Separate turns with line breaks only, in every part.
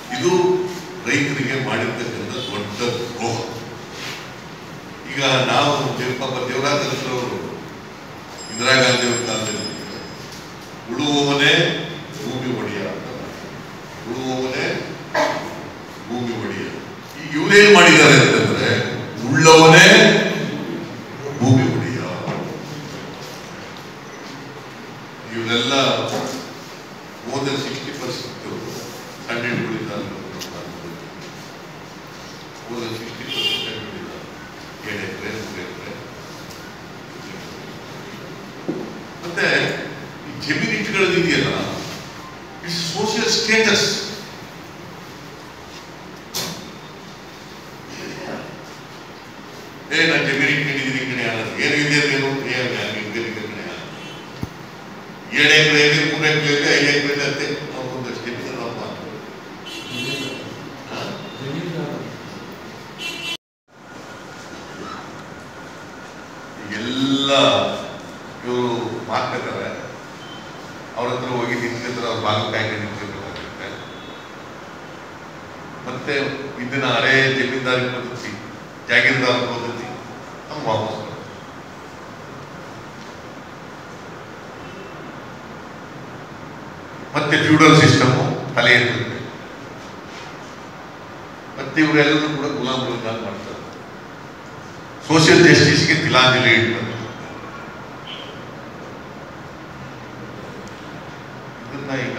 ಇದು ರೈತರಿಗೆ ಮಾಡಿರ್ತಕ್ಕಂಥ ದೊಡ್ಡ ದ್ರೋಹ ಈಗ ನಾವು ದೇವ್- ಪಾಪ ದೇವರಾಜ ಅವರು ಇಂದಿರಾ ಗಾಂಧಿ ಅವರ ಕಾಲದಲ್ಲಿ ಉಳುವವನೇ ಭೂಮಿ ಒಡೆಯ ಅಂತ ಉಳುವವನೇ ಭೂಮಿ ಒಡೆಯ ಈಗ ಇವರೇನ್ ಮಾಡಿದ್ದಾರೆ ಅಂತಂದ್ರೆ ಉಳ್ಳವನೇ ಭೂಮಿ ಒಡೆಯ ಇವರೆಲ್ಲ ಮೋರ್ ದನ್ ಸಿಕ್ಸ್ಟಿ ಪರ್ಸೆಂಟ್ ಸಣ್ಣ ಹಿಡ್ಕೊಂಡಿದ್ದಾರೆ ಮೋರ್ ದನ್ ಸಿಕ್ಸ್ಟಿ ಪರ್ಸೆಂಟ್ ಹಿಡ್ಕೊಂಡಿದ್ದಾರೆ ಏಳು ಎಕರೆ ಮೂರು ಎಕರೆ ಮತ್ತೆ ಈ ಜಮೀನು ಇಟ್ಕೊಳ್ಳೋದು ಇದೆಯಲ್ಲ ಇಟ್ಸ್ ಸೋಷಿಯಲ್ ಸ್ಟೇಟಸ್ ಏ ನಾನು ಜಮೀನು ಇಟ್ಕೊಂಡಿದ್ದೀನಿ ಕಣೆ ಅನ್ನೋದು ಏನು ಇದೆ ಏನು ಏನು ಇದ್ದೀನಿ ಕಣೆ ಏಳು ಎಕರೆ ಇದೆ ಮೂರು ಎಕರೆ ಇದೆ ಐದು ಎಕರೆ ಇದೆ ಅಂತೆ ನಾವು ಒಂದಷ್ಟು ಜಮೀನು ನಾವು ಮಾಡ್ತೀವಿ. ಹಾ? ಎಲ್ಲ ಇವರು ಮಾರ್ತಿದ್ದಾರೆ ಅವ್ರ ಹತ್ರ ಹೋಗಿ ನಿಂತ್ಕೊಂಡ್ರೆ ಅವ್ರ ಬಾಗಿಲು ಕಾಯ್ಕೊಂಡು ನಿಂತ್ಕೊಬೇಕಾಗುತ್ತೆ ಮತ್ತೆ ಇದನ್ನ ಹಳೆ ಜಮೀನ್ದಾರಿ ಪದ್ಧತಿ ಜಾಗೀರ್ದಾರ ಪದ್ಧತಿ ನಮ್ಗೆ ವಾಪಸ್ ಬರುತ್ತೆ. ಮತ್ತೆ ಫ್ಯೂಡಲ್ ಸಿಸ್ಟಮ್ ತಲೆ ಎತ್ತುತ್ತೆ ಮತ್ತೆ ಇವರೆಲ್ಲರೂ ಕೂಡ ಗುಲಾಮಗಳನ್ನಾಗಿ ಮಾಡ್ತಾರೆ ಸೋಷಿಯಲ್ ಜಸ್ಟಿಸ್ಗೆ ತಿಲಾಂಜಲಿ ಇಡ್ತಾರೆ ಇದನ್ನ ಈಗ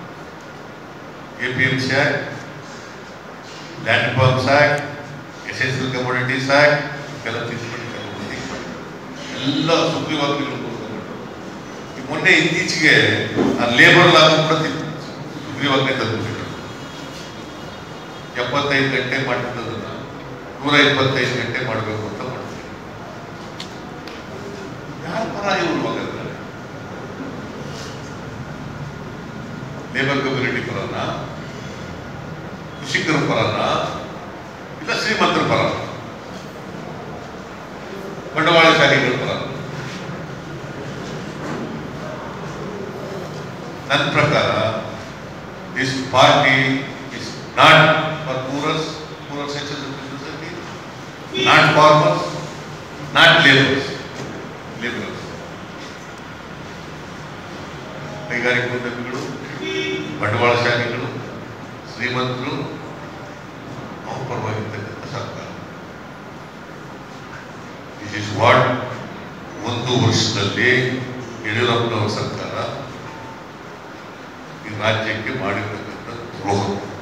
A P M C act land farms act essential commodities act ಎಲ್ಲ ತಿದ್ದುಪಡಿ ತಗೊಂಡು ಎಲ್ಲ ಸುಗ್ರೀವಾಜ್ಞೆಗಳು ಕೊಡ್ಕೊಂಡು ಈ ಮೊನ್ನೆ ಇತ್ತೀಚೆಗೆ ಆ ಲೇಬರ್ ಲಾ ಕೂಡ ತಿದ್ದು- ಸುಗ್ರೀವಾಜ್ಞೆ ತಂದುಬಿಟ್ಟಿದ್ರು ಎಪ್ಪತ್ತೈದು ಗಂಟೆ ಮಾಡಿದ್ದದನ್ನ ನೂರ ಇಪ್ಪತ್ತೈದು ಗಂಟೆ ಮಾಡಬೇಕು ಅಂತ ಮಾಡ್ತಾರೆ ಯಾರ ಪರ ಇವರು ಹಾಗಾದ್ರೆ ಲೇಬರ್ ಕಮ್ಯುನಿಟಿ ಪರನ ಕೃಷಿಕರ ಪರನ ಇಲ್ಲ ಶ್ರೀಮಂತರ ಪರ ಬಂಡವಾಳಶಾಹಿಗಳ ಪರ ನನ್ನ ಪ್ರಕಾರ this party is not for poorest poorer sections of society not farmers not labours labours ಕೈಗಾರಿಕೋದ್ಯಮಿಗಳು ಬಂಡವಾಳಶಾಹಿಗಳು ಶ್ರೀಮಂತರು ಅವ್ರ ಪರವಾಗಿರ್ತಕ್ಕಂಥ ಸರ್ಕಾರ ದಿಸ್ ಇಸ್ ವಾಟ್ ಒಂದು ವರ್ಷದಲ್ಲಿ ಯಡಿಯೂರಪ್ಪನವರ ಸರ್ಕಾರ ಈ ರಾಜ್ಯಕ್ಕೆ ಮಾಡಿರ್ತಕ್ಕಂಥ ದ್ರೋಹ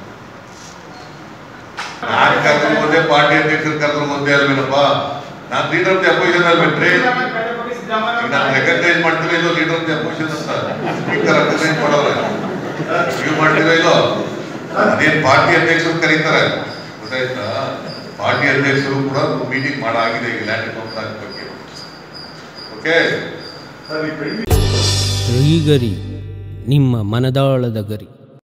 ನಾನು ಕರೆದ್ರು ಒಂದೇ ಪಾರ್ಟಿ ಅಧ್ಯಕ್ಷರು ಕರೆದ್ರು ಒಂದೇ ಅಲ್ವೇನಪ್ಪ ನಾನು ಲೀಡರ್ ಆಫ್ ದಿ ಅಪೋಸಿಷನ್ ಅಲ್ವೇನ್ರಿ ಈಗ ನಾನು ರೆಕಗ್ನೈಸ್ ಮಾಡ್ತೀರಾ ಇಲ್ಲೋ ಲೀಡರ್ ಆಫ್ ದಿ ಅಪೋಸಿಷನ್ ಅಂತ ಸ್ಪೀಕರ್ ರೆಕಗ್ನೈಸ್ ಮಾಡೋರೆ ನೀವು ಮಾಡ್ತೀರಾ ಇಲ್ಲೋ ಅದೇನ್ ಪಾರ್ಟಿ ಅಧ್ಯಕ್ಷರು ಕರೀತಾರೆ ಗೊತ್ತಾಯ್ತಾ ಪಾರ್ಟಿ ಅಧ್ಯಕ್ಷರು ಕೂಡ ಮೀಟಿಂಗ್ ಮಾಡಾಗಿದೆ ಈಗ ಲ್ಯಾಂಡ್ ಕಾಂಟ್ರಾಕ್ಟ್ ಬಗ್ಗೆ ಓಕೆ
ಗರಿ ನಿಮ್ಮ ಮನದಾಳದ ಗರಿ